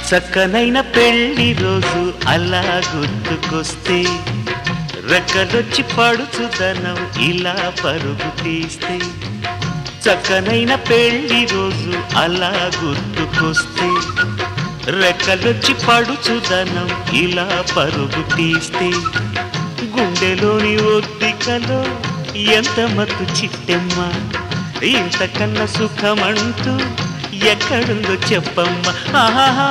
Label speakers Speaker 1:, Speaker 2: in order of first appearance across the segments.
Speaker 1: చక్కనైన పెళ్లి రోజు అలా గుర్తుకొస్తే రెక్కలొచ్చి పడుచుదనం ఇలా పరుగు తీస్తే చక్కనైన పెళ్లి రోజు అలా గుర్తుకొస్తే రెక్కలొచ్చి పడుచుదనం ఇలా పరుగు తీస్తే గుండెలోని ఒద్దికలో ఎంత మత్తు చిట్టెమ్మ ఇంతకన్నా సుఖమంటూ ఎక్కడుందో చెప్పమ్మ ఆహాహా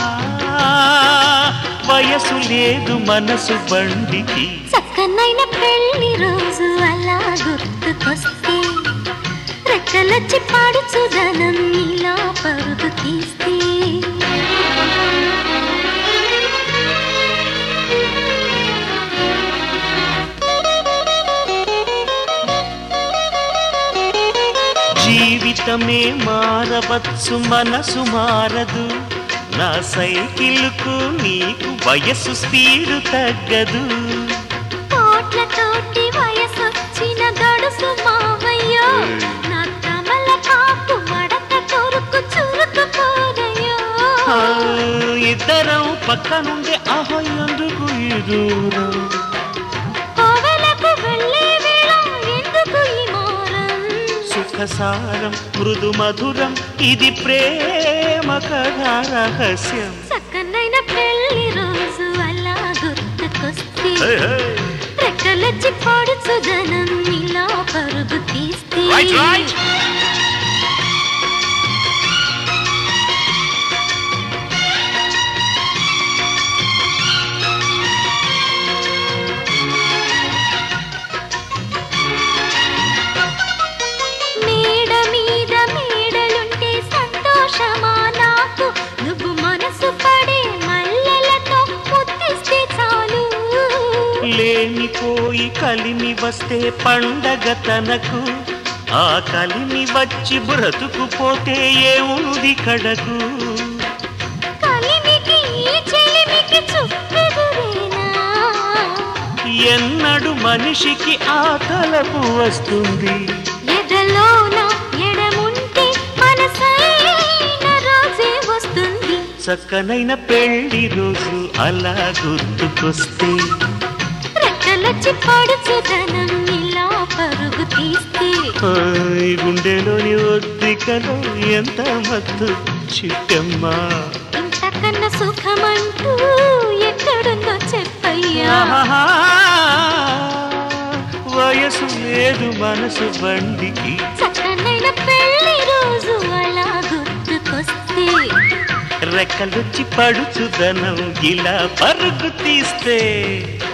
Speaker 1: వయసు లేదు మనసు బండికి
Speaker 2: చక్కనైన పెళ్లి రోజు అలా గుర్తుకొస్తే రెక్కలొచ్చి పాడుచుదనం ఇలా పరుగు తీస్తే
Speaker 1: జీవితమే మారవచ్చు మనసు మారదు నా సైకిల్కు నీకు వయసు స్పీడు తగ్గదు
Speaker 2: కోట్లతోటి వయసొచ్చిన గడుసు మావయ్యో నా కమల కాపు మడత కొరుకు చురుకు పోరయ్యో
Speaker 1: ఆ, ఇద్దరం పక్క నుండి ఆహో ఎందుకు ఈ దూరం
Speaker 2: కోవెలకు వెళ్ళే వేళ ఎందుకు ఈ మోరం
Speaker 1: సుఖసారం మృదు మధురం ఇది ప్రేమ కథా రహస్యం
Speaker 2: చక్కనైన పెళ్లి రోజు అలా గుర్తుకొస్తే
Speaker 1: హే, హే.
Speaker 2: రెక్కలొచ్చి పొడుచుదనం ఇలా పరుగు తీస్తే
Speaker 1: Right, right.
Speaker 2: మేడ మీద మేడలుంటే సంతోషమా నాకు నువ్వు మనసు పడే మల్లెలతో ముద్దిస్తే చాలు
Speaker 1: లేనిపోయి కలిమి వస్తే పండగ తనకు ఆ కలిమి వచ్చి బ్రతుకుపోతే ఏముంది కడకు
Speaker 2: కలిమికి ఈ చెలిమికి చుట్టెదురేనా
Speaker 1: ఎన్నడు మనిషికి ఆ తలపు వస్తుంది
Speaker 2: ఎదలోన ఎడముంటే మనసైన రోజే వస్తుంది
Speaker 1: చక్కనైన పెళ్లి రోజు అలా గుర్తుకొస్తే
Speaker 2: రెక్కలొచ్చి పడుచుదనం ఇలా పరుగు తీస్తే
Speaker 1: ఓయ్ గుండెలోని ఒద్దికలో ఎంత మత్తు చిట్టమ్మా
Speaker 2: ఇంతకన్నా సుఖమంటూ ఎక్కడుందో చెప్పయ్యా
Speaker 1: ఆహాహా. వయసు లేదు మనసు బండికి
Speaker 2: చక్కనైన పెళ్లి రోజు అలా గుర్తుకొస్తే
Speaker 1: రెక్కలొచ్చి పడుచుదనం ఇలా పరుగు తీస్తే